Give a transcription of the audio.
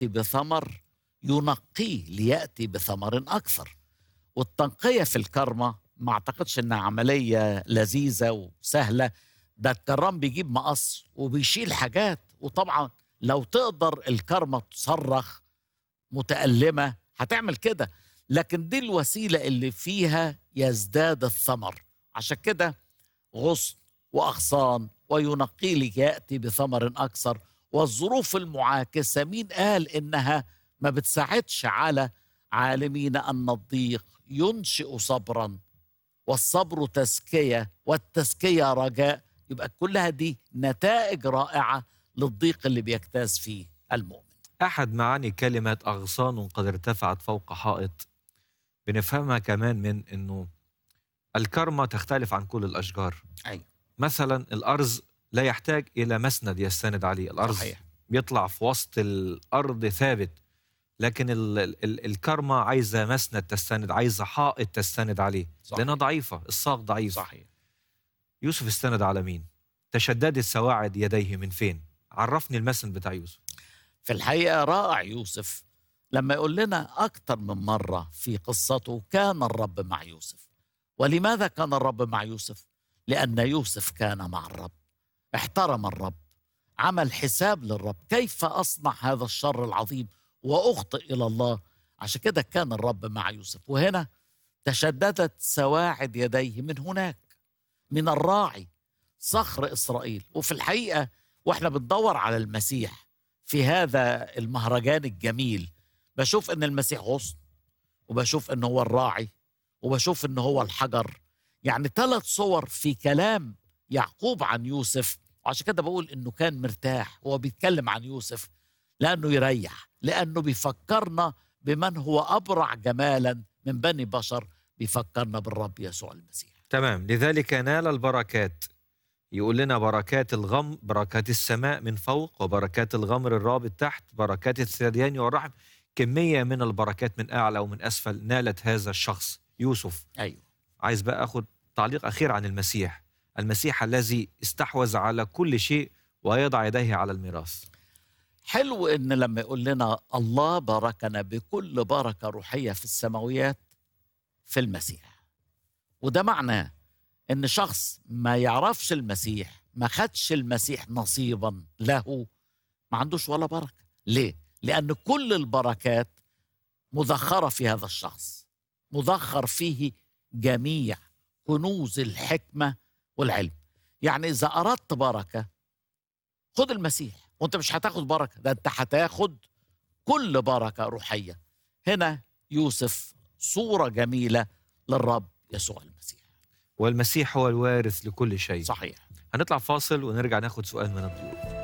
بثمر ينقيه ليأتي بثمر أكثر والتنقية في الكرمة ما أعتقدش إنها عملية لذيذة وسهلة ده الكرام بيجيب مقص وبيشيل حاجات وطبعا لو تقدر الكرمة تصرخ متألمة هتعمل كده لكن دي الوسيلة اللي فيها يزداد الثمر عشان كده غصن وأغصان وينقي لك يأتي بثمر أكثر والظروف المعاكسة مين قال إنها ما بتساعدش على عالمين أن الضيق ينشئ صبرا والصبر تزكية والتزكية رجاء يبقى كلها دي نتائج رائعة للضيق اللي بيجتاز فيه المؤمن أحد معاني كلمة أغصان قد ارتفعت فوق حائط بنفهمها كمان من أنه الكرمة تختلف عن كل الأشجار أيوة. مثلا الأرز لا يحتاج إلى مسند يستند عليه الأرز صحيح. بيطلع في وسط الأرض ثابت لكن ال ال الكرمة عايزة مسند تستند عايزة حائط تستند عليه صحيح. لأنها ضعيفة الساق ضعيف صحيح يوسف استند على مين تشددت سواعد يديه من فين عرفني المسند بتاع يوسف في الحقيقة رائع يوسف لما يقول لنا أكثر من مرة في قصته كان الرب مع يوسف ولماذا كان الرب مع يوسف؟ لأن يوسف كان مع الرب احترم الرب عمل حساب للرب كيف أصنع هذا الشر العظيم وأخطئ إلى الله عشان كده كان الرب مع يوسف وهنا تشددت سواعد يديه من هناك من الراعي صخر إسرائيل وفي الحقيقة وإحنا بندور على المسيح في هذا المهرجان الجميل بشوف ان المسيح غصن وبشوف ان هو الراعي وبشوف ان هو الحجر يعني ثلاث صور في كلام يعقوب عن يوسف وعشان كده بقول انه كان مرتاح وهو بيتكلم عن يوسف لانه يريح لانه بيفكرنا بمن هو ابرع جمالا من بني بشر بيفكرنا بالرب يسوع المسيح تمام لذلك نال البركات يقول لنا بركات الغم بركات السماء من فوق وبركات الغمر الرابط تحت بركات الثديان والرحم كمية من البركات من أعلى ومن أسفل نالت هذا الشخص يوسف ايوه عايز بقى أخذ تعليق أخير عن المسيح المسيح الذي استحوذ على كل شيء ويضع يديه على الميراث حلو ان لما يقول لنا الله باركنا بكل بركه روحيه في السماويات في المسيح وده معناه ان شخص ما يعرفش المسيح ما خدش المسيح نصيبا له ما عندوش ولا بركه ليه لان كل البركات مذخره في هذا الشخص مذخر فيه جميع كنوز الحكمه والعلم يعني اذا اردت بركه خد المسيح وانت مش هتاخد بركه ده انت هتاخد كل بركه روحيه هنا يوسف صوره جميله للرب يسوع المسيح والمسيح هو الوارث لكل شيء صحيح هنطلع فاصل ونرجع ناخد سؤال من الضيوف